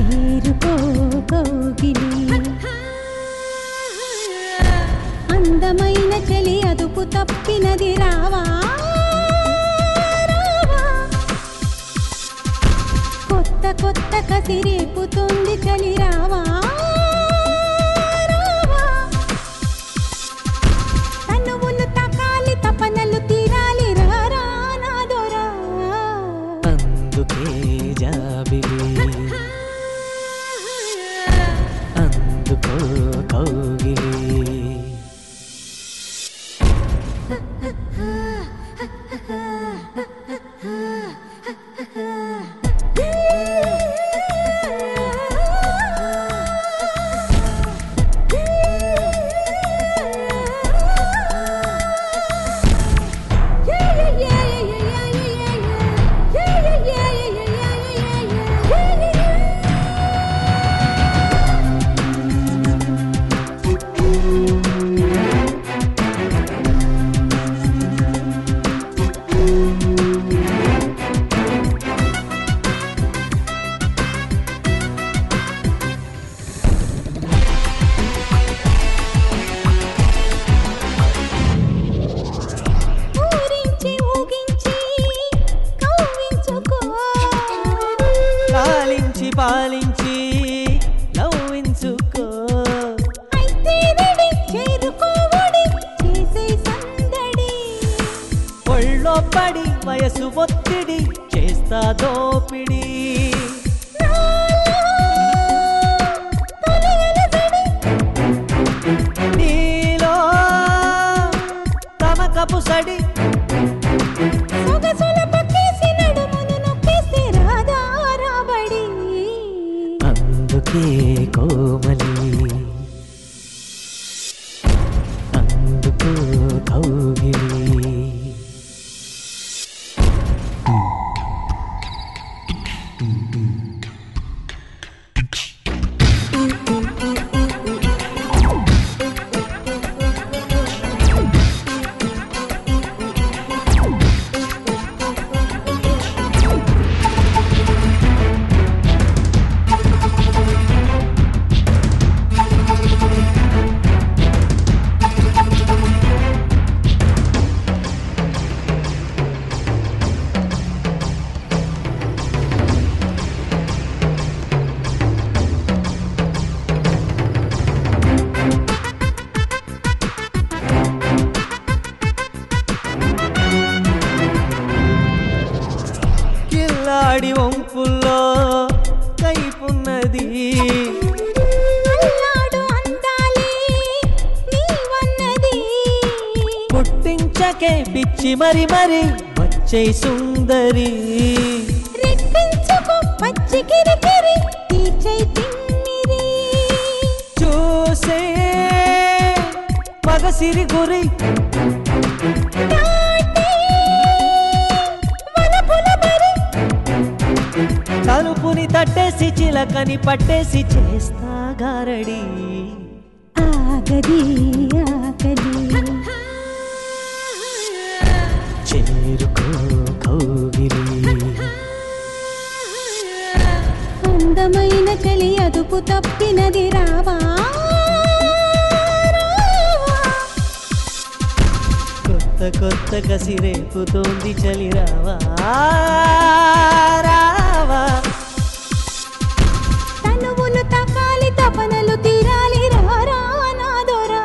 చేరుకో కౌగిలి అందమైన చలి అదుపు తప్పినది రావా రావా. కొత్త కొత్త కసి రేపుతుంది చలి రావా రావా. తనువులు తకాలి తపనలు తీరాలి రారా నాదోరా అందుకే జాబిలి అందుకో కౌగిలి ఊరించి ఊగించి కవ్వించుకో పాలించి పాలించి నవ్వించుకో అయితే రెడీ చేరుకోవడి చేసే సందడి ఒళ్ళో పడి వయసు ఒత్తిడి చేస్తా దోపిడి నీలో తమకపు సడి సొగసుల పక్కేసి నడుమును నొక్కేస్తే రాదా రాబడి అందుకే కోమలి అందుకో కౌగిలి కిల్లాడి వంపుల్లో కైపున్నది అల్లాడు అందాలే నీవన్నది పుట్టించకే పిచ్చి మరి మరి వచ్చే సుందరి రెట్టించుకో పచ్చి కిరికిరి తీర్చై తిమ్మిరి చూసే మగసిరి గురి నాటే వలపుల మరి తలుపుని తట్టేసి చిలకని పట్టేసి చేస్తా గారడి ఆగది ఆగది చేరుకో కౌగిలి అందమైన చలి అదుపు తప్పినది రావా రావా. కొత్త కొత్త కసి రేపుతోంది చలి రావా రావా తనువులు తకాలి తపనలు తీరాలి రారా నాదోరా